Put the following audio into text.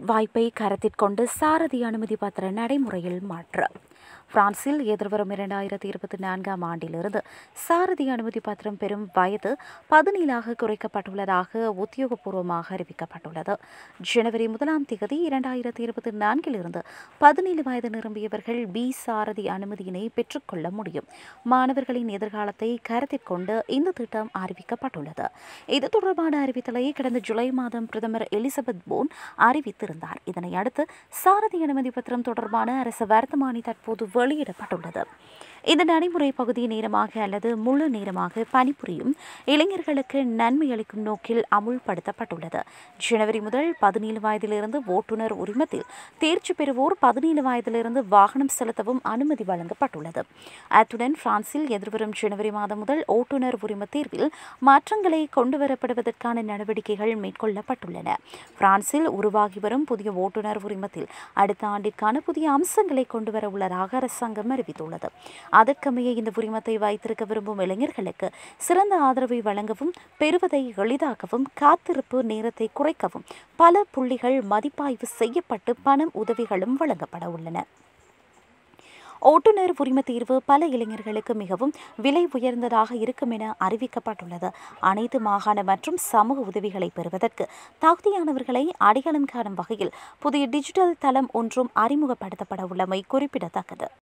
வாய்ப்பை கருத்திற்கொண்டு சாரதி அனுமதி பத்திர நடைமுறையில் மாற்றம் பிரான்சில் எதிர்வரும் இரண்டாயிரத்தி இருபத்தி நான்காம் ஆண்டிலிருந்து சாரதி அனுமதி பத்திரம் பெறும் வயது பதினேழாக குறைக்கப்பட்டுள்ளதாக உத்தியோகபூர்வமாக அறிவிக்கப்பட்டுள்ளது ஜனவரி முதலாம் தேதி இரண்டாயிரத்தி இருபத்தி நான்கிலிருந்து பதினேழு வயது நிரம்பியவர்கள் பி சாரதி அனுமதியினை பெற்றுக்கொள்ள முடியும் மாணவர்களின் எதிர்காலத்தை கருத்திற்கொண்டு இந்த திட்டம் அறிவிக்கப்பட்டுள்ளது இது தொடர்பான அறிவித்தலை கடந்த ஜூலை மாதம் பிரதமர் எலிசபெத் போன் அறிவித்திருந்தார் இதனை அடுத்து சாரதி அனுமதி பத்திரம் தொடர்பான அரசு வர்த்தமானி தற்போது வெளியிடப்பட்டுள்ளது இந்த நடைமுறை பகுதி நேரமாக அல்லது முழு நேரமாக பணிபுரியும் இளைஞர்களுக்கு நன்மை அளிக்கும் நோக்கில் அமுல்படுத்தப்பட்டுள்ளது ஜனவரி முதல் பதினேழு வயதிலிருந்து ஓட்டுநர் உரிமத்தில் தேர்ச்சி பெறுவோர் பதினேழு வயதிலிருந்து வாகனம் செலுத்தவும் அனுமதி வழங்கப்பட்டுள்ளது அத்துடன் பிரான்சில் எதிர்வரும் ஜனவரி மாதம் முதல் ஓட்டுநர் உரிம தேர்வில் மாற்றங்களை கொண்டுவரப்படுவதற்கான நடவடிக்கைகள் மேற்கொள்ளப்பட்டுள்ளன பிரான்சில் உருவாகி வரும் புதிய ஓட்டுநர் உரிமத்தில் அடுத்த ஆண்டிற்கான புதிய அம்சங்களை கொண்டுவர உள்ளதாக அரசாங்கம் அறிவித்துள்ளது அதற்கமைய இந்த உரிமத்தை வைத்திருக்க விரும்பும் இளைஞர்களுக்கு சிறந்த ஆதரவை வழங்கவும் பெறுவதை எளிதாக்கவும் காத்திருப்பு நேரத்தை குறைக்கவும் பல புள்ளிகள் மதிப்பாய்வு செய்யப்பட்டு பணம் உதவிகளும் வழங்கப்பட உள்ளன ஓட்டுநர் உரிம தீர்வு பல இளைஞர்களுக்கு மிகவும் விலை உயர்ந்ததாக இருக்கும் என அறிவிக்கப்பட்டுள்ளது அனைத்து மாகாண மற்றும் சமூக உதவிகளை பெறுவதற்கு தகுதியானவர்களை அடையாளம் காணும் வகையில் புதிய டிஜிட்டல் தளம் ஒன்றும் அறிமுகப்படுத்தப்பட உள்ளமை குறிப்பிடத்தக்கது